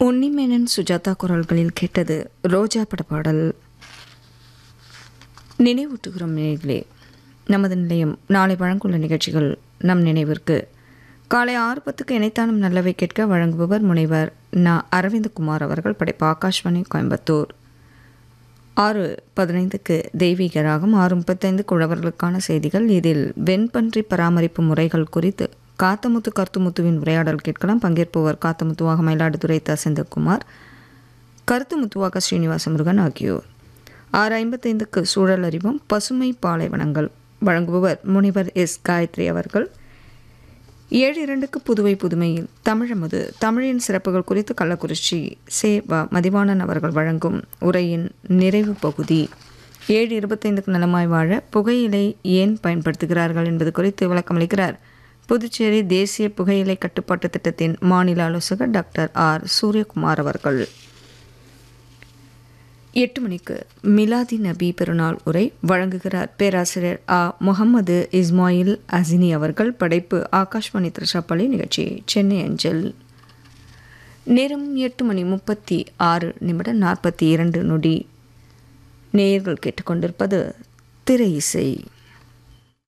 உன்னிமேனன் சுஜாதா குரல்களில் கேட்டது ரோஜா பட பாடல் நினைவூட்டுகிறோம் நினைவிலே நமது நிலையம் நாளை வழங்குள்ள நிகழ்ச்சிகள் நம் நினைவிற்கு காலை ஆறு பத்துக்கு இணைத்தானும் நல்லவை கேட்க வழங்குபவர் முனைவர் நா அரவிந்தகுமார் அவர்கள் படைப்பு ஆகாஷ்வாணி கோயம்புத்தூர் ஆறு பதினைந்துக்கு தெய்வீக ராகம் ஆறு முப்பத்தைந்து குழவர்களுக்கான செய்திகள் இதில் வெண்பன்றி பராமரிப்பு முறைகள் குறித்து காத்தமுத்து கருத்துமுத்துவின் உரையாடல் கேட்கலாம் பங்கேற்பவர் காத்தமுத்துவாக மயிலாடுதுறை த செந்தில்குமார் கருத்துமுத்துவாக ஸ்ரீனிவாச முருகன் ஆகியோர் ஆறு ஐம்பத்தைந்துக்கு சூழல் அறிவும் பசுமை பாலைவனங்கள் வழங்குபவர் முனிவர் எஸ் காயத்ரி அவர்கள் ஏழு இரண்டுக்கு புதுவை புதுமையில் தமிழமுது தமிழின் சிறப்புகள் குறித்து கள்ளக்குறிச்சி சே வ மதிவாணன் அவர்கள் வழங்கும் உரையின் நிறைவு பகுதி ஏழு இருபத்தைந்துக்கு நலமாய் வாழ புகையிலை ஏன் பயன்படுத்துகிறார்கள் என்பது குறித்து விளக்கமளிக்கிறார் புதுச்சேரி தேசிய புகையிலை கட்டுப்பாட்டு திட்டத்தின் மாநில ஆலோசகர் டாக்டர் ஆர் சூரியகுமார் அவர்கள் எட்டு மணிக்கு மிலாதி நபி பெருநாள் உரை வழங்குகிறார் பேராசிரியர் ஆ முகமது இஸ்மாயில் அசினி அவர்கள் படைப்பு ஆகாஷ்வாணி திருஷாப்பள்ளி நிகழ்ச்சி சென்னை அஞ்சல் நேரம் எட்டு மணி முப்பத்தி ஆறு நிமிடம் நாற்பத்தி இரண்டு நொடி நேயர்கள் கேட்டுக்கொண்டிருப்பது திரை இசை